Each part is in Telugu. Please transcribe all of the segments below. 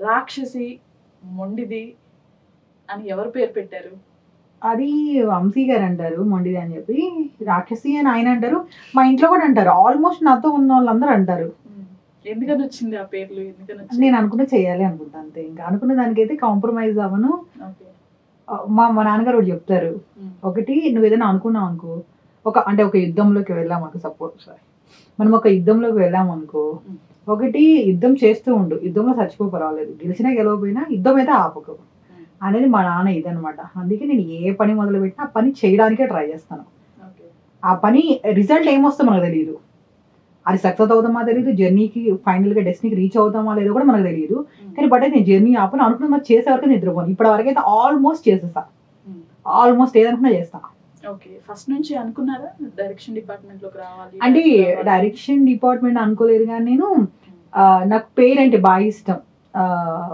రాక్షసి మొండిది అని ఎవరు పేరు పెట్టారు అది వంశీ గారు అంటారు మొండిది అని చెప్పి రాక్షసి అని ఆయన అంటారు మా ఇంట్లో కూడా అంటారు ఆల్మోస్ట్ నాతో ఉన్న వాళ్ళందరూ అంటారు ఉమ్. ఎందుకని వచ్చింది ఆ పేర్లు ఎందుకని వచ్చింది నేను అనుకున్న చేయాలి అనుకుంటా అంతే ఇంకా అనుకున్న దానికైతే కాంప్రమైజ్ అవ్వను ఓకే ఆ, మా మా నాన్నగారు ఒకటి చెప్తారు ఉమ్. ఒకటి నువ్వు ఏదైనా అనుకున్నావు అనుకో ఒక అంటే ఒక యుద్ధంలోకి వెళ్ళాం అనుకో సపోజ్ మనం ఒక యుద్ధంలోకి వెళ్ళాం అనుకో ఉమ్. ఒకటి యుద్ధం చేస్తూ ఉండు యుద్ధంలో చచ్చిపో పర్వాలేదు గెలిచినా గెలవపోయినా యుద్ధం అయితే ఆపకు ఉమ్. అనేది మా నాన్న ఇదనమాట అందుకే నేను ఏ పని మొదలు పెట్టినా ఆ పని చేయడానికే ట్రై చేస్తాను ఓకే ఆ పని రిజల్ట్ ఏమొస్తుందో మనకు తెలియదు అది సక్సెస్ అవుతామా తెలియదు జర్నీకి ఫైనల్గా డెస్టినీకి రీచ్ అవుతామా లేదో కూడా మనకు తెలియదు ఉమ్. కానీ బట్ అయితే నేను జర్నీ ఆపను అనుకున్న మరి చేసే వరకు నిద్రపోను ఇప్పటి వరకు అయితే ఆల్మోస్ట్ చేసేస్తా ఉమ్. ఆల్మోస్ట్ ఏదనుకున్నా చేస్తా ఓకే ఫస్ట్ నుంచి అనుకున్నారా డైరెక్షన్ డిపార్ట్మెంట్ లోకి రావాలి అంటే director రావాలి? డైరెక్షన్ డిపార్ట్మెంట్ అనుకోలేదు కానీ నేను ఆ, నాకు పేరు అంటే బాగా ఇష్టం ఆ,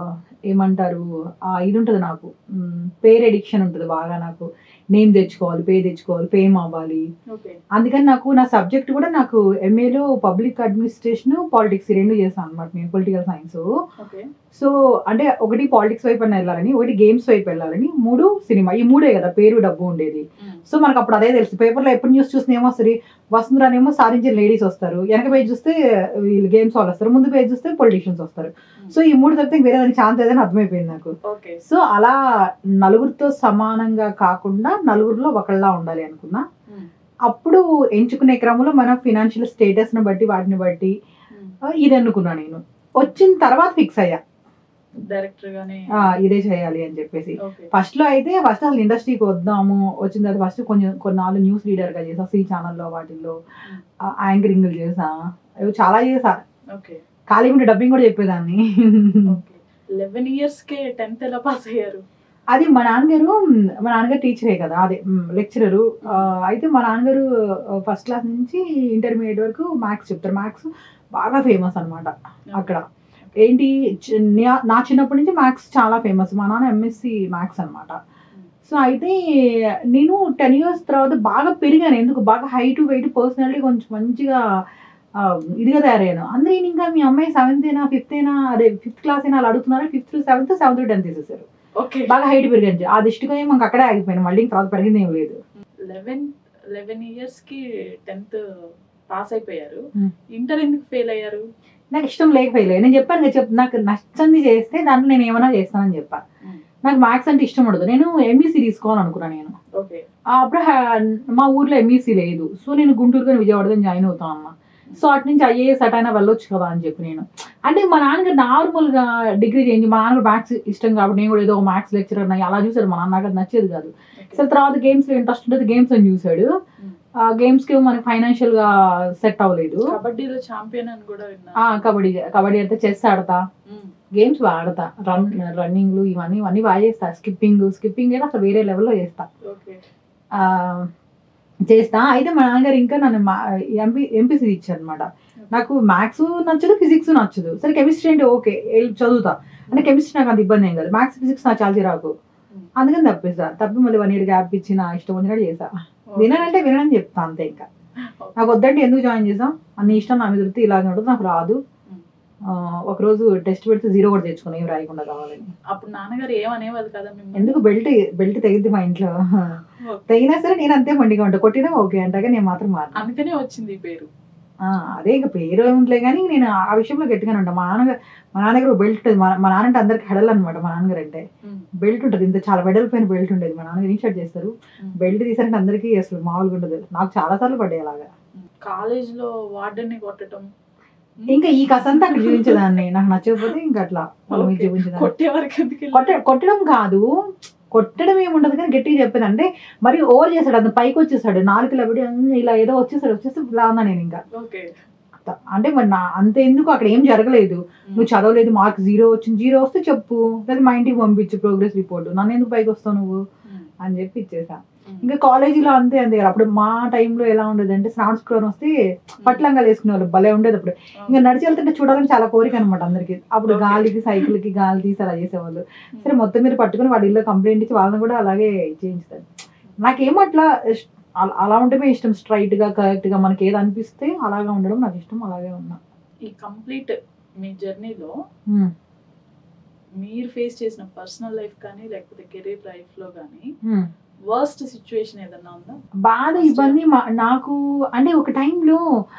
ఏమంటారు ఆ, ఇది ఉంటుంది నాకు మ్, పేరు ఎడిక్షన్ ఉంటుంది బాగా నాకు నేమ్ తెచ్చుకోవాలి పేరు తెచ్చుకోవాలి ఫేమ్ అవ్వాలి ఓకే అందుకని నాకు నా సబ్జెక్ట్ కూడా నాకు ఎంఏలో పబ్లిక్ అడ్మినిస్ట్రేషన్ పాలిటిక్స్ రెండు చేశాను అనమాట నేను పొలిటికల్ సైన్స్ ఓకే సో అంటే ఒకటి పాలిటిక్స్ వైపు అని వెళ్ళాలని ఒకటి గేమ్స్ వైపు వెళ్ళాలని మూడు సినిమా ఈ మూడే కదా పేరు డబ్బు ఉండేది ఉమ్. సో మనకు అప్పుడు అదే తెలుసు పేపర్లో ఎప్పుడు న్యూస్ చూస్తే ఏమొస్తుంది వసుంధరానేమో సాధించిన లేడీస్ వస్తారు వెనక పేజ్ చూస్తే వీళ్ళు గేమ్స్ వాళ్ళు వస్తారు ముందు పేజ్ చూస్తే పొలిటీషియన్స్ వస్తారు సో ఈ మూడు తప్పితే వేరే దానికి ఛాన్స్ ఏదైనా అర్థమైపోయింది నాకు ఓకే సో అలా నలుగురితో సమానంగా కాకుండా నలుగురిలో ఒకళ్ళలా ఉండాలి అనుకున్నా ఉమ్. అప్పుడు ఎంచుకునే క్రమంలో మన ఫినాన్షియల్ స్టేటస్ని బట్టి వాటిని బట్టి ఉమ్. ఆ, ఇది అనుకున్నా నేను వచ్చిన తర్వాత ఫిక్స్ అయ్యా డైరెక్టర్ గానే ఆ, ఇదే చేయాలి అని చెప్పేసి ఓకే ఫస్ట్ లో అయితే ఫస్ట్ అసలు ఇండస్ట్రీకి వద్దాము వచ్చిన తర్వాత ఫస్ట్ కొంచెం కొన్నాళ్ళు న్యూస్ రీడర్ గా చేసా సి ఛానల్లో వాటిల్లో యాంకరింగ్ చేసా ఇవి చాలా చేసా ఓకే ఖాళీ ఉంటే డబ్బింగ్ కూడా చెప్పేదాన్ని ఓకే లెవెన్ ఇయర్స్ కే టెన్త్ ఎలా పాస్ అయ్యారు అది మా నాన్నగారు మా నాన్నగారు టీచరే కదా అదే లెక్చరరు అయితే మా నాన్నగారు ఫస్ట్ క్లాస్ నుంచి ఇంటర్మీడియట్ వరకు మ్యాథ్స్ చెప్తారు మ్యాథ్స్ బాగా ఫేమస్ అన్నమాట అక్కడ ఏంటి చి- నా- నా చిన్నప్పటి నుంచి మ్యాథ్స్ చాలా ఫేమస్ మా నాన్న ఎంఎస్సి మ్యాథ్స్ అన్నమాట సో అయితే నేను టెన్ ఇయర్స్ తర్వాత బాగా పెరిగాను ఎందుకు బాగా హైట్ వెయిట్ పర్సనాలిటీ కొంచెం మంచిగా ఆ, ఇదిగా తయారయ్యాను అందరూ ఈయన ఇంకా మీ అమ్మాయి సెవెంత్ అయినా ఫిఫ్త్ అయినా అదే ఫిఫ్త్ క్లాస్ అయినా అలా అడుగుతున్నారు ఫిఫ్త్ సెవెంత్ సెవెంత్ టెన్త్ తీసేసారు ఓకే బాగా హైట్ పెరిగాను ఆ దృష్టిగా మాకు అక్కడే ఆగిపోయాను మళ్ళీ ఇంక తర్వాత పెరిగింది ఏం లేదు లెవెన్ లెవెన్ ఇయర్స్ కి టెన్త్ పాస్ అయిపోయారు Hmm. ఇంటర్ ఎందుకు ఫెయిల్ అయ్యారు నాకు ఇష్టం లేకపోయలే నేను చెప్పాను కదా చెప్ నాకు నచ్చంది చేస్తే దాంట్లో నేను ఏమైనా చేస్తానని చెప్పా Hmm. నాకు మ్యాథ్స్ అంటే ఇష్టం ఉండదు నేను ఎంఈసీ తీసుకోవాలనుకున్నాను నేను ఓకే ఆ, అప్పుడు హా- మా ఊర్లో ఎంఈసీ లేదు సో నేను గుంటూరులో విజయవాడలో జాయిన్ అవుతాను అన్న సో అటు నుంచి ఐఏఎస్ అటైనా వెళ్ళొచ్చు కదా అని చెప్పి నేను అంటే మా నాన్నగారు నార్మల్గా డిగ్రీ చేయించి మా నాన్నగారు మ్యాథ్స్ ఇష్టం కాబట్టి నేను కూడా ఏదో ఒక మ్యాథ్స్ లెక్చరర్ అన్న అలా చూసాడు మా నాన్న నాకు అది నచ్చేది కాదు సో తర్వాత గేమ్స్ ఇంట్రెస్ట్ ఉంటుంది గేమ్స్ అని చూసాడు Hmm. ఆ గేమ్స్ కి మనకి ఫైనాన్షియల్ గా సెట్ అవ్వలేదు కబడ్డీలో ఛాంపియన్ అని కూడా ఆ విన్నా కబడ్డీ కబడ్డీ ఆడితే చెస్ ఆడతా Hmm. గేమ్స్ బాగా ఆడతా రన్ రన్నింగ్లు ఇవన్నీ ఇవన్నీ బాగా చేస్తా స్కిప్పింగ్ స్కిప్పింగ్ అయితే అసలు వేరే లెవెల్లో చేస్తా ఓకే ఆ, చేస్తా అయితే మా నాన్నగారు ఇంకా నన్ను ఎంపీ ఎంపీసీ ఇచ్చారు అనమాట నాకు మ్యాథ్స్ నచ్చదు ఫిజిక్స్ నచ్చదు సరే కెమిస్ట్రీ అంటే ఓకే వెళ్ళి చదువుతా అంటే కెమిస్ట్రీ నాకు అంత ఇబ్బంది ఏం కాదు మ్యాథ్స్ ఫిజిక్స్ నాకు చాలా చిరాకు అందుకని తప్పేసా తప్పి మళ్ళీ వన్ ఇయర్ గ్యాప్ ఇచ్చి నా ఇష్టం వచ్చినట్టు చేసా వినానంటే వినని చెప్తా అంతే ఇంకా నాకు వద్దంటే ఎందుకు జాయిన్ చేసాం అన్ని ఇష్టం నా మీద వృత్తి ఇలాగే ఉంటుంది నాకు రాదు ఆ, ఒకరోజు టెస్ట్ పెడితే జీరో కూడా తెచ్చుకున్నా ఏం రాయకుండా కావాలని అప్పుడు నాన్నగారు ఏమనేవాళ్ళు కదా మిమ్మల్ని ఎందుకు బెల్ట్ బెల్ట్ తెగిద్ది మా ఇంట్లో Okay. తెగినా సరే నేను అంతే మండిగా ఉంటా కొట్టినా ఓకే అంటాగా నేను మాత్రం మారు అందుకనే వచ్చింది ఈ పేరు అదే ఇక పేరు ఏముంటలే కానీ నేను ఆ విషయంలో గట్టిగానే ఉంటాను మా నాన్నగారు మా నాన్నగారు బెల్ట్ ఉంటుంది మా మా నాన్న అంటే అందరికి హెడల్ అనమాట మా నాన్నగారు అంటే Hmm. బెల్ట్ ఉంటుంది ఇంత చాలా వెడల్పోయిన బెల్ట్ ఉండేది మా నాన్నగారు ఇన్షర్ట్ చేస్తారు Hmm. బెల్ట్ తీసారంటే అందరికీ అసలు మామూలుగా ఉండదు నాకు చాలా సార్లు పడ్డాయి అలాగా కాలేజ్ లో వార్డెన్ ని కొట్టడం ఇంకా ఈ కసంతా అక్కడ చూపించేదాన్ని నాకు నచ్చకపోతే ఇంకా అట్లా వాళ్ళ మీద Okay. చూపించేదాన్ని కొట్టే వరకు ఎందుకు వెళ్ళారు? కొట్ట కొట్టడం కాదు కొట్టడం ఏముండదు కానీ గట్టిగా చెప్పేది అంటే మరి ఓవర్ చేశాడు అంత పైకి వచ్చేసాడు నాలుగు లబడి ఇలా ఏదో వచ్చేసాడు వచ్చేస్తే ఇలా అన్నా నేను ఇంకా ఓకే అంటే మరి నా అంత ఎందుకు అక్కడ ఏం జరగలేదు నువ్వు చదవలేదు మార్క్ జీరో వచ్చింది జీరో వస్తే చెప్పు లేదా మా ఇంటికి పంపించు ప్రోగ్రెస్ రిపోర్ట్ నన్ను ఎందుకు పైకి వస్తావు నువ్వు Hmm. అని చెప్పి ఇచ్చేసా Hmm. ఇంకా కాలేజీలో అంతే అంతే కదా అప్పుడు మా టైంలో ఎలా ఉండేది అంటే స్నాన్ స్క్రోన్ వస్తే పట్లంగా వేసుకునే వాళ్ళు భలే ఉండేది అప్పుడు ఇంకా నడిచి వెళ్తుంటే చూడాలని చాలా కోరిక అనమాట అందరికి అప్పుడు Okay. గాలికి సైకిల్ కి గాలి తీసి అలా చేసేవాళ్ళు సరే మొత్తం మీద పట్టుకుని వాళ్ళ ఇల్లు కంప్లైంట్ ఇచ్చి వాళ్ళని కూడా అలాగే చేయించుతారు నాకేమో అట్లా ఇష్- అలా- అలా ఉండటమే ఇష్టం స్ట్రైట్ గా కరెక్ట్ గా మనకి ఏది అనిపిస్తే అలాగా ఉండడం నాకు ఇష్టం అలాగే ఉన్నా ఈ కంప్లీట్ మీ జర్నీలో ఉమ్. మీరు ఫేస్ చేసిన పర్సనల్ లైఫ్ కానీ లేకపోతే కెరీర్ లైఫ్ లో కానీ హ్మ్. వర్స్ట్ సిచ్యువేషన్ ఏదన్నా ఉందా బాధ ఇబ్బంది మా- నాకు అంటే ఒక టైంలో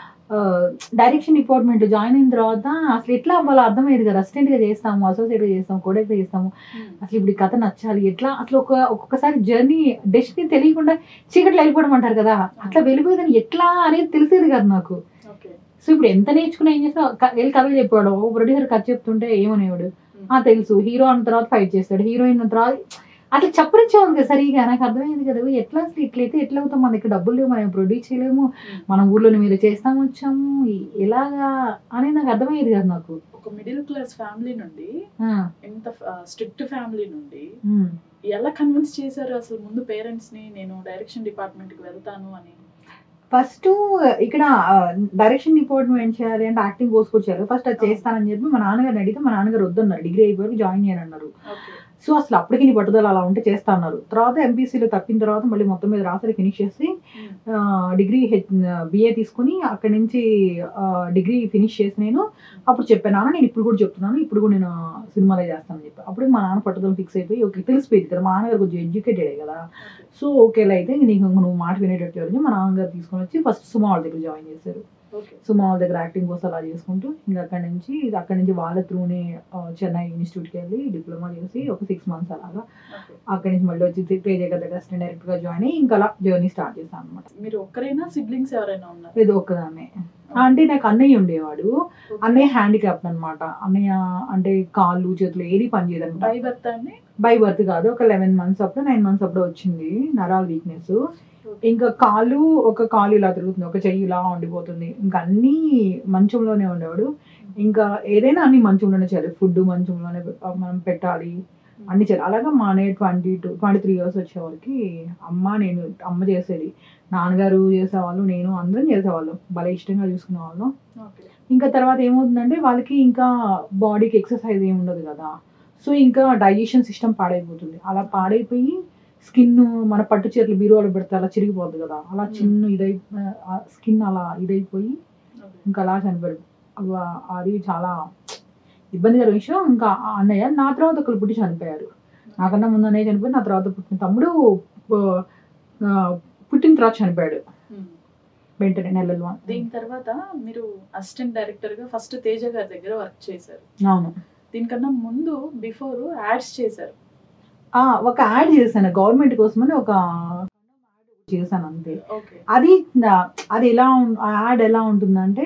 డైరెక్షన్ డిపార్ట్మెంట్ జాయిన్ అయిన తర్వాత అసలు ఎట్లా అవ్వాలో అర్థమయ్యేది కదా అసిస్టెంట్ గా చేస్తాము అసోసియేట్ గా చేస్తాము కోడెక్ట్ చేస్తాము అసలు ఇప్పుడు ఈ కథ నచ్చాలి ఎట్లా అసలు ఒక ఒక్కొక్కసారి జర్నీ డెస్టినీ తెలియకుండా చీకట్లో వెళ్ళిపోవడం అంటారు కదా అట్లా వెళ్ళిపోయేదని ఎట్లా అనేది తెలిసేది కాదు నాకు ఓకే సో ఇప్పుడు ఎంత నేర్చుకున్నా ఏం చేస్తా క- వెళ్ళి కథలు చెప్పాడు ఓ ప్రొడ్యూసర్ కథ చెప్తుంటే ఏమనేవాడు ఆ తెలుసు హీరో అన్న తర్వాత ఫైట్ చేస్తాడు హీరోయిన్ అన్న తర్వాత అట్లా చెప్పరించే ఉంది కదా సరిగా నాకు అర్థమైంది కదా ఓ ఎట్లా అసలు ఇట్లయితే ఎట్లా అవుతాం మన దగ్గర డబ్బులు లేవు మనం ప్రొడ్యూస్ చేయలేము మన ఊర్లోనే మీరు చేస్తాం వచ్చాము ఈ- ఎలాగా అనేది నాకు అర్థమయ్యేది కదా నాకు ఒక మిడిల్ క్లాస్ ఫ్యామిలీ నుండి ఆ, ఎంత స్ట్రిక్ట్ ఫ్యామిలీ నుండి ఉమ్. ఎలా కన్విన్స్ చేశారు అసలు ముందు పేరెంట్స్ ని నేను డైరెక్షన్ డిపార్ట్మెంట్ కి వెళ్తాను అని ఫస్ట్ ఇక్కడ డైరెక్షన్ డిపార్ట్మెంట్ చేయాలి అంటే యాక్టింగ్ కోర్స్ కూడా చేయాలి ఫస్ట్ అది చేస్తానని చెప్పి మా నాన్నగారిని అడిగితే మా నాన్నగారు వద్దన్నారు డిగ్రీ అయిపోయి జాయిన్ చేయను అన్నారు ఓకే సో అసలు అప్పటికి నీ పట్టుదల అలా ఉంటే చేస్తా అన్నారు తర్వాత ఎంపీసీలో తప్పిన తర్వాత మళ్ళీ మొత్తం మీద రాసరి ఫినిష్ చేసి ఆ, డిగ్రీ హెచ్ బిఏ తీసుకుని అక్కడి నుంచి ఆ, డిగ్రీ ఫినిష్ చేసి నేను అప్పుడు చెప్పాను నాన్న నేను ఇప్పుడు కూడా చెప్తున్నాను ఇప్పుడు కూడా నేను సినిమాలో చేస్తానని చెప్పి అప్పుడు మా నాన్న పట్టుదల ఫిక్స్ అయిపోయి ఓకే తెలిసిపోయింది కదా మా నాన్నగారు కొంచెం ఎడ్యుకేటెడ్ కదా సో ఓకేలా అయితే ఇంక నీకు ఇంక నువ్వు మాట వినేటట్టు ఎవరు మా నాన్నగారు తీసుకొని వచ్చి ఫస్ట్ సుమా వాళ్ళ దగ్గర జాయిన్ చేశారు ఓకే సుమా వాళ్ళ దగ్గర యాక్టింగ్ కోసం అలా చేసుకుంటూ ఇంకా అక్కడి నుంచి అక్కడి నుంచి వాళ్ళ త్రూనే ఆ, చెన్నై ఇన్స్టిట్యూట్కి వెళ్ళి డిప్లొమా చేసి ఒక సిక్స్ మంత్స్ అలాగా ఓకే అక్కడి నుంచి మళ్ళీ వచ్చి తేజ దగ్గర అసిస్టెంట్ డైరెక్టర్ గా జాయిన్ అయ్యి ఇంకా అలా జర్నీ స్టార్ట్ చేశాను అనమాట మీరు ఒక్కరైనా సిబ్లింగ్స్ ఎవరైనా ఉన్నారు ఇది ఒక్కదాన్నే అంటే నాకు అన్నయ్య ఉండేవాడు అన్నయ్య హ్యాండిక్యాప్ట్ అనమాట అన్నయ్య అంటే కాళ్ళు చేతులు ఏది పని చేయదన్నమాట బై భర్త అండి బై బర్త్ కాదు ఒక లెవెన్ మంత్స్ అప్పుడు నైన్ మంత్స్ అప్పుడు వచ్చింది నరాల వీక్నెస్ ఇంకా కాలు ఒక కాలు ఇలా తిరుగుతుంది ఒక చెయ్యి ఇలా ఉండిపోతుంది ఇంకా అన్ని మంచంలోనే ఉండేవాడు ఇంకా ఏదైనా అన్ని మంచంలోనే చేయాలి ఫుడ్ మంచంలోనే పె- మనం పెట్టాలి అన్ని చేయాలి అలాగా మా అన్నయ్య twenty two twenty three years వచ్చేవారికి అమ్మ నేను అమ్మ చేసేది నాన్నగారు చేసేవాళ్ళు నేను అందరం చేసేవాళ్ళం భలే ఇష్టంగా చూసుకునే వాళ్ళం ఓకే ఇంకా తర్వాత ఏమవుతుందంటే వాళ్ళకి ఇంకా బాడీకి ఎక్సర్సైజ్ ఏమి ఉండదు కదా సో ఇంకా డైజెషన్ సిస్టమ్ పాడైపోతుంది అలా పాడైపోయి స్కిన్ మన పట్టు చీరలు బీరువాలో పెడితే అలా చిరిగిపోద్ది కదా అలా చిన్న ఇదై స్కిన్ అలా ఇదైపోయి ఓకే ఇంకా అలా చనిపోయాడు అవ్వ- అది చాలా ఇబ్బందికర విషయం ఇంకా ఆ అన్నయ్య నా తర్వాత ఒకరు పుట్టి చనిపోయారు నాకన్నా ముందు అన్నయ్య చనిపోయి నా తర్వాత పుట్టిన తమ్ముడు ఆ, ఆ, పుట్టిన తర్వాత చనిపోయాడు Hmm. వెంటనే నెలలు దీని తర్వాత మీరు అసిస్టెంట్ డైరెక్టర్ గా ఫస్ట్ తేజ గారి దగ్గర వర్క్ చేశారు అవును దీనికన్నా ముందు బిఫోర్ యాడ్స్ చేశారు ఆ, ఒక యాడ్ చేశాను గవర్నమెంట్ కోసమని ఒక చేశాను అంతే ఓకే అది నా- అది ఎలా ఉం- ఆ యాడ్ ఎలా ఉంటుందంటే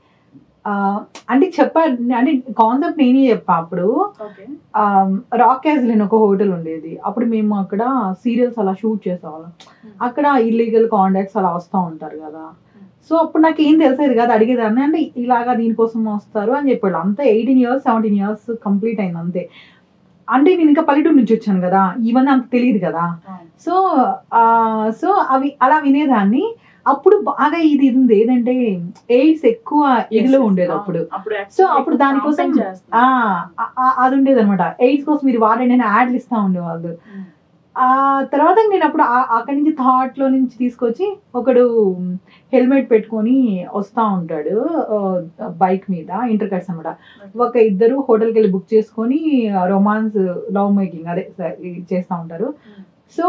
ఆ, అంటే చెప్పా అంటే కాన్సెప్ట్ నేనే చెప్పా అప్పుడు ఓకే రాక్ క్యాజిల్ అని ఒక హోటల్ ఉండేది అప్పుడు మేము అక్కడ సీరియల్స్ అలా షూట్ చేసేవాళ్ళం అక్కడ ఇల్లీగల్ కాంటాక్ట్స్ అలా వస్తూ ఉంటారు కదా సో అప్పుడు నాకు ఏం తెలిసేది కాదు అడిగేదాన్ని అంటే ఇలాగా దీనికోసం వస్తారు అని చెప్పాడు అంతే eighteen years seventeen years complete అయింది అంతే అంటే నేను ఇంకా పల్లెటూరు నుంచి వచ్చాను కదా ఇవన్నీ అంత తెలియదు కదా సో ఆ, సో అవి అలా వినేదాన్ని అప్పుడు బాగా ఇది ఇది ఉంది ఏదంటే ఎయిడ్స్ ఎక్కువ ఇదిలో ఉండేది అప్పుడు అప్పుడు సో అప్పుడు దానికోసం ఆ, ఆ- ఆ- అది ఉండేది అనమాట ఎయిడ్స్ కోసం మీరు వాడండి అని యాడ్లు ఇస్తా ఉండేవాళ్ళు ఆ తర్వాత నేను అప్పుడు ఆ- అక్కడి నుంచి థాట్ లో నుంచి తీసుకొచ్చి ఒకడు హెల్మెట్ పెట్టుకొని వస్తా ఉంటాడు బైక్ మీద ఇంటర్ కట్స్ అనమాట ఒక ఇద్దరు హోటల్కి వెళ్ళి బుక్ చేసుకొని రొమాన్స్ లవ్ మేకింగ్ అదే స- ఇది చేస్తూ ఉంటారు సో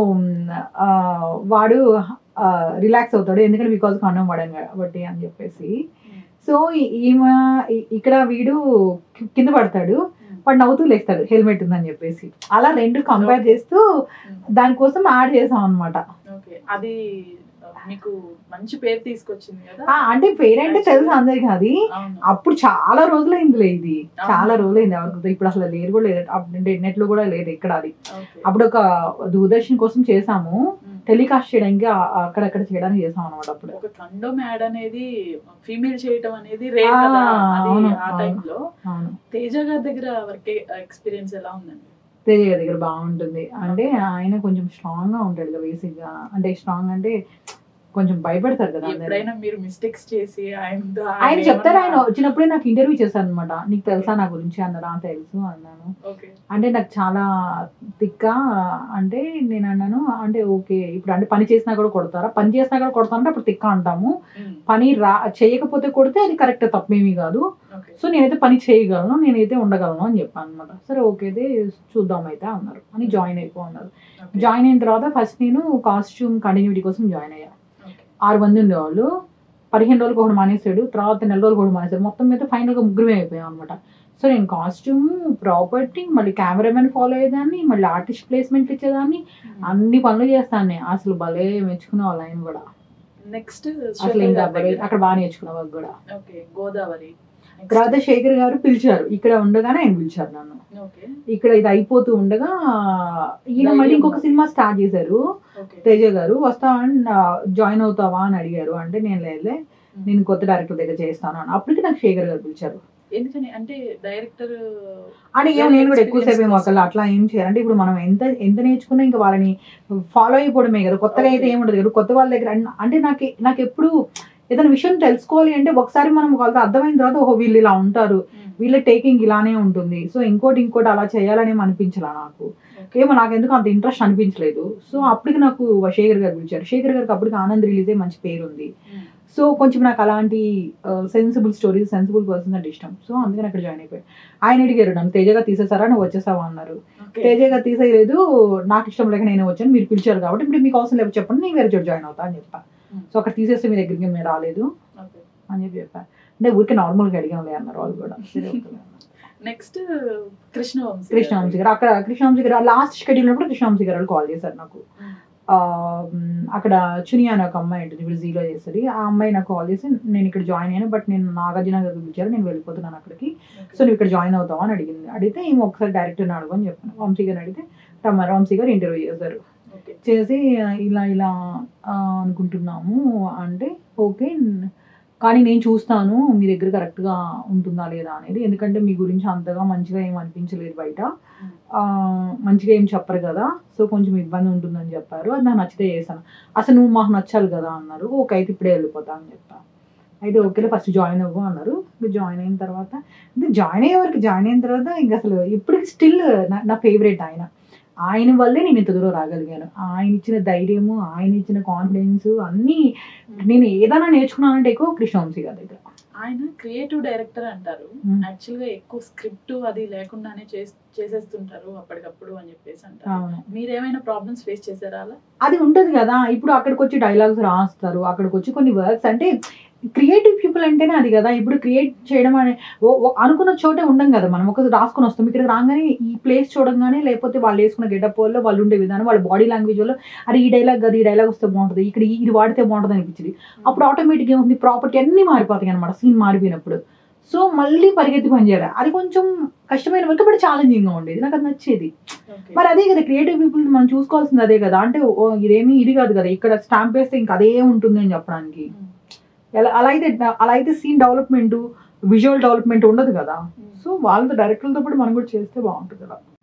ఆ, వాడు రిలాక్స్ అవుతాడు ఎందుకంటే బికాజ్ కన్నం వాడాను కాబట్టి అని చెప్పేసి సో ఈ- ఈమె ఇ- ఇక్కడ వీడు కి- కింద పడతాడు వాడు నవ్వుతూ లేస్తాడు హెల్మెట్ ఉందని చెప్పేసి అలా రెండు కంపేర్ చేస్తూ దానికోసం యాడ్ చేసాం అనమాట ఓకే అది ఆ, మీకు మంచి పేరు తీసుకొచ్చింది కదా అంటే పేరెంట్ తెలుసు అందరికి అది అవును అప్పుడు చాలా రోజులైందిలే ఇది చాలా అవును. రోజులైంది ఎవరికి ఇప్పుడు అసలు లేరు కూడా లేదు అంటే నెట్ లో కూడా లేదు ఎక్కడ అది ఓకే అప్పుడు ఒక దూరదర్శన్ కోసం చేసాము ఉమ్. టెలికాస్ట్ చేయడానికి ఆ- అక్కడక్కడ చేయడానికి చేసాం అనమాట అప్పుడు ఒక కండోమ్ యాడ్ అనేది ఫీమేల్ చేయటం అనేది రేర్ ఆ, కదా అది అవును, ఆ అవును. టైంలో అవును తేజ గారి దగ్గర వర్క్ ఎక్స్పీరియన్స్ ఎలా ఉందండి తేజ గారి దగ్గర బాగుంటుంది అంటే ఆయన కొంచెం స్ట్రాంగ్ గా ఉంటాడు కదా బేసిక్ గా అంటే స్ట్రాంగ్ అంటే కొంచెం భయపడతారు కదా అందరూ. ఎప్పుడైనా మీరు మిస్టేక్స్ చేసి ఆయన ఆయన చెప్తారు ఆయన వచ్చినప్పుడే నాకు ఇంటర్వ్యూ చేశారు అనమాట నీకు తెలుసా నా గురించి అన్నారు "ఆ, తెలుసు అన్నాను ఓకే అంటే నాకు చాలా తిక్క అంటే నేను అన్నాను అంటే ఓకే ఇప్పుడు అంటే పని చేసినా కూడా కొడతారా పని చేసినా కూడా కొడతా అంటే అప్పుడు తిక్క అంటాము పని రా చేయకపోతే కొడితే అది కరెక్ట్ తప్పేమీ కాదు ఓకే సో నేనైతే పని చేయగలను నేనైతే ఉండగలను అని చెప్పాను అనమాట సరే ఓకే అయితే చూద్దాం అయితే అన్నారు అని జాయిన్ అయిపో అన్నారు జాయిన్ అయిన తర్వాత ఫస్ట్ నేను కాస్ట్యూమ్ కంటిన్యూటీ కోసం జాయిన్ అయ్యా ఆరు మంది ఉండేవాళ్ళు పదిహేను రోజులకు ఒకటి మానేసాడు తర్వాత నెల రోజులకు ఒకటి మానేసాడు మొత్తం మీద ఫైనల్గా ముగ్గురమే అయిపోయాం అనమాట సో నేను కాస్ట్యూమ్ ప్రాపర్టీ మళ్ళీ కెమెరామెన్ ఫాలో అయ్యేదాన్ని మళ్ళీ ఆర్టిస్ట్ ప్లేస్మెంట్ ఇచ్చేదాన్ని అన్ని పనులు చేస్తాను నేను అసలు భలే మెచ్చుకునే వాళ్ళు ఆయన కూడా నెక్స్ట్ అసలు ఇంకా భలే అక్కడ బాగా నేర్చుకునే వాళ్ళు కూడా ఓకే గోదావరి Next. తర్వాత శేఖర్ గారు పిలిచారు ఇక్కడ ఉండగానే ఆయన పిలిచారు నన్ను ఓకే ఇక్కడ ఇది అయిపోతూ ఉండగా ఈయన మళ్ళీ ఇంకొక సినిమా స్టార్ట్ చేశారు ఓకే తేజ గారు వస్తావా జాయిన్ అవుతావా అని అడిగారు అంటే నేను లేదులే నేను కొత్త డైరెక్టర్ దగ్గర చేస్తాను అని అప్పటికి నాకు శేఖర్ గారు పిలిచారు ఎందుకని అంటే డైరెక్టర్ అని ఏమో నేను కూడా ఎక్కువసేపు ఏమో ఒకళ్ళు అట్లా ఏం చేయాలి అంటే ఇప్పుడు మనం ఎంత ఎంత నేర్చుకున్నా ఇంకా వాళ్ళని ఫాలో అయిపోవడమే కదా కొత్తగా అయితే Okay. ఏముండదు కదా కొత్త వాళ్ళ దగ్గర అన్- అంటే నాకు నాకు ఎప్పుడు ఏదైనా విషయం తెలుసుకోవాలి అంటే ఒకసారి మనం వాళ్ళతో అర్థమైన తర్వాత ఓహో వీళ్ళు ఇలా ఉంటారు వీళ్ళ టేకింగ్ ఇలానే ఉంటుంది సో ఇంకోటి ఇంకోటి అలా చేయాలని ఏం అనిపించలా నాకు ఏమో నాకు ఎందుకు అంత ఇంట్రెస్ట్ అనిపించలేదు సో అప్పటికి నాకు శేఖర్ గారు పిలిచారు శేఖర్ గారికి అప్పటికి ఆనంద్ రిలీజ్ అయ్యి మంచి పేరు ఉంది సో కొంచెం నాకు అలాంటి సెన్సిబుల్ స్టోరీస్ సెన్సిబుల్ పర్సన్స్ అంటే ఇష్టం సో అందుకని అక్కడ జాయిన్ అయిపోయాను ఆయన అడిగారు నన్ను తేజగా తీసేసారా నువ్వు వచ్చేసావా అన్నారు తేజగా తీసేయలేదు నాకు ఇష్టం లేక నేను వచ్చాను మీరు పిలిచారు కాబట్టి ఇప్పుడు మీకు అవసరం లేదు చెప్పండి నేను వేరే చోట జాయిన్ అవుతా అని చెప్పా Hmm. సో అక్కడ తీసేస్తే మీ దగ్గరికి మేము రాలేదు అని చెప్పి చెప్పా అంటే ఊరికే నార్మల్గా అడిగాంలే అన్నారు వాళ్ళు కూడా సరే ఓకే అన్నారు. నెక్స్ట్ కృష్ణవంశీ కృష్ణవంశీ గారు అక్కడ కృష్ణవంశీ గారు లాస్ట్ షెడ్యూల్ ఉన్నప్పుడు కృష్ణవంశీ గారు కాల్ చేశారు నాకు ఆ, మ్, అక్కడ చునియా అనే ఒక అమ్మాయి ఉంటుంది ఇప్పుడు జీలో చేస్తుంది ఆ అమ్మాయి నాకు కాల్ చేసి నేను ఇక్కడ జాయిన్ అయ్యాను బట్ నేను నాగార్జున గారు పిలిచారు నేను వెళ్ళిపోతున్నాను అక్కడికి సో నువ్వు ఇక్కడ జాయిన్ అవుతావా అని అడిగింది అడిగితే ఏమో ఒకసారి డైరెక్టర్ని అడుగు అని చెప్పాను వంశీ గారు అడిగితే రమ వంశీ గారు ఇంటర్వ్యూ చేశారు ఓకే చేసి ఇలా ఇలా ఆ, అనుకుంటున్నాము అంటే ఓకే కానీ నేను చూస్తాను మీ దగ్గర కరెక్ట్గా ఉంటుందా లేదా అనేది ఎందుకంటే మీ గురించి అంతగా మంచిగా ఏం అనిపించలేదు బయట ఆ, మంచిగా ఏం చెప్పరు కదా సో కొంచెం ఇబ్బంది ఉంటుందని చెప్పారు అది నాకు నచ్చితే చేశాను అసలు నువ్వు మాకు నచ్చాలి కదా అన్నారు ఓకే అయితే ఇప్పుడే వెళ్ళిపోతా అని చెప్పా అయితే ఓకే ఫస్ట్ జాయిన్ అవ్వు అన్నారు ఇంకా జాయిన్ అయిన తర్వాత అంటే జాయిన్ అయ్యే వరకు జాయిన్ అయిన తర్వాత ఇంకా అసలు ఇప్పటికి స్టిల్ నా నా ఫేవరెట్ ఆయన ఆయన వల్లే నేను ఇంత దూరం రాగలిగాను ఆయన ఇచ్చిన ధైర్యము ఆయన ఇచ్చిన కాన్ఫిడెన్స్ అన్నీ నేను ఏదైనా నేర్చుకున్నానంటే ఎక్కువ కృష్ణవంశీ గారి దగ్గర ఆయన క్రియేటివ్ డైరెక్టర్ అంటారు Hmm. యాక్చువల్ గా ఎక్కువ స్క్రిప్ట్ అది లేకుండానే చేస్- చేసేస్తుంటారు అప్పటికప్పుడు అని చెప్పేసి అంటారు అవును మీరేమైనా ప్రాబ్లమ్స్ ఫేస్ చేశారా అలా అది ఉంటుంది కదా ఇప్పుడు అక్కడికి వచ్చి డైలాగ్స్ రాస్తారు అక్కడికి వచ్చి కొన్ని వర్క్స్ అంటే క్రియేటివ్ పీపుల్ అంటేనే అది కదా ఇప్పుడు క్రియేట్ చేయడం అనే ఓ- ఓ- అనుకున్న చోటే ఉండం కదా మనం ఒక రాసుకొని వస్తాం ఇక్కడ రాగానే ఈ ప్లేస్ చూడంగానే లేకపోతే వాళ్ళు వేసుకున్న గెటప్ వల్ల వాళ్ళు ఉండే విధానం వాళ్ళ బాడీ లాంగ్వేజ్ వల్ల అరే ఈ డైలాగ్ కదా ఈ డైలాగ్ వస్తే బాగుంటుంది ఇక్కడ ఈ- ఇది వాడితే బాగుంటుంది అనిపించింది అప్పుడు ఆటోమేటిక్ ఏముంది ప్రాపర్టీ అన్ని మారిపోతాయి అనమాట సీన్ మారిపోయినప్పుడు సో మళ్ళీ పరిగెత్తి పని చేయాలి అది కొంచెం కష్టమైన వర్క్ బట్ ఛాలెంజింగ్ గా ఉండేది నాకు అది నచ్చేది Okay. మరి అదే కదా క్రియేటివ్ పీపుల్ మనం చూసుకోవాల్సింది అదే కదా అంటే ఓ, ఇదేమీ ఇది కాదు కదా ఇక్కడ స్టాంప్ వేస్తే ఇంకా అదే ఉంటుంది అని చెప్పడానికి Hmm. ఎలా అలా అయితే అలా అయితే సీన్ డెవలప్మెంట్ విజువల్ డెవలప్మెంట్ ఉండదు కదా Hmm. సో వాళ్ళతో డైరెక్టర్లతో పాటు మనం కూడా చేస్తే బాగుంటుంది కదా